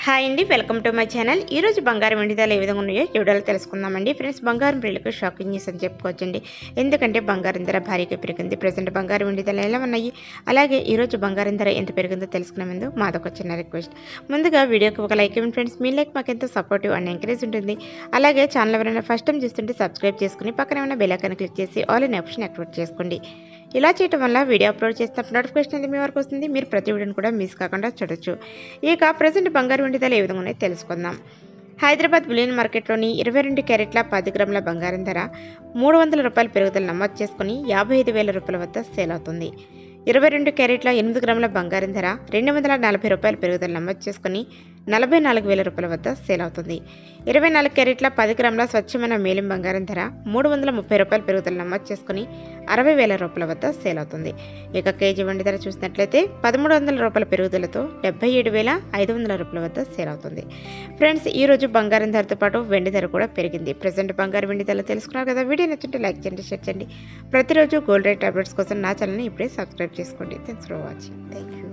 hi అండి welcome to my channel ఈ రోజు బంగారం వెండి ధరలు ఏ విధంగా ఉన్నాయో ఈ వీడియోలో తెలుసుకుందామండి ఫ్రెండ్స్ బంగారం రేట్లకు షాకింగ్ న్యూస్ అని చెప్పుకోవచ్చండి ఎందుకంటే బంగారం ధర భారీగా పెరిగింది ప్రజెంట్ బంగారం వెండి ధరలు ఎలా ఉన్నాయి అలాగే ఈ రోజు బంగారం ధర ఎంత పెరిగిందో తెలుసుకునే ముందు మాదొక చిన్న రిక్వెస్ట్ ముందుగా వీడియోకి ఒక లైక్ ఇవ్వండి ఫ్రెండ్స్ మీ లైక్ మాకు ఎంతో సపోర్టివ్ అండ్ ఎంకరేజ్ ఉంటుంది అలాగే ఛానల్ ఎవరైనా ఫస్ట్ టైం చూస్తుంటే సబ్స్క్రైబ్ చేసుకుని పక్కన ఉన్న బెల్ ఐకాన్ క్లిక్ చేసి ఆల్ ఇన్ ఆప్షన్ యాక్టివేట్ చేసుకోండి ఇలా చేయడం వల్ల వీడియో అప్లోడ్ చేసినప్పుడు నోటిఫికేషన్ అనేది మీ వరకు వస్తుంది మీరు ప్రతి వీడియోని కూడా మిస్ కాకుండా చూడొచ్చు ఇక ప్రజెంట్ బంగారు వెండి ధర ఏ విధంగా ఉన్నాయో తెలుసుకుందాం హైదరాబాద్ బులియన్ మార్కెట్లోని ఇరవై రెండు క్యారెట్ల పది గ్రాముల బంగారం ధర మూడు వందల రూపాయల పెరుగుదల నమోదు చేసుకుని యాభై ఐదు వేల రూపాయల వద్ద సేల్ అవుతుంది ఇరవై రెండు క్యారెట్ల ఎనిమిది గ్రాముల బంగారం ధర రెండు వందల నలభై రూపాయల పెరుగుదల నమోదు చేసుకుని నలభై నాలుగు వేల రూపాయల వద్ద సేల్ అవుతుంది ఇరవై నాలుగు క్యారెట్ల పది గ్రాముల స్వచ్ఛమైన మేలిం బంగారం ధర మూడు వందల ముప్పై రూపాయల పెరుగుదల నమోదు చేసుకుని అరవై వేల రూపాయల వద్ద సేల్ అవుతుంది ఇక కేజీ వెండి ధర చూసినట్లయితే పదమూడు వందల రూపాయల పెరుగుదలతో డెబ్బై ఏడు వేల ఐదు వందల రూపాయల వద్ద సేల్ అవుతుంది ఫ్రెండ్స్ ఈ రోజు బంగారం ధరతో పాటు వెండి ధర కూడా పెరిగింది ప్రజెంట్ బంగారం వెండి ధరలు తెలుసుకున్నారు కదా వీడియో నచ్చుంటే లైక్ చేయండి షేర్ చేయండి ప్రతిరోజు గోల్డ్ రేట్ అప్డేట్స్ కోసం నా ఛానల్ని ఇప్పుడే సబ్స్క్రైబ్ చేసుకోండి thanks for watching thank you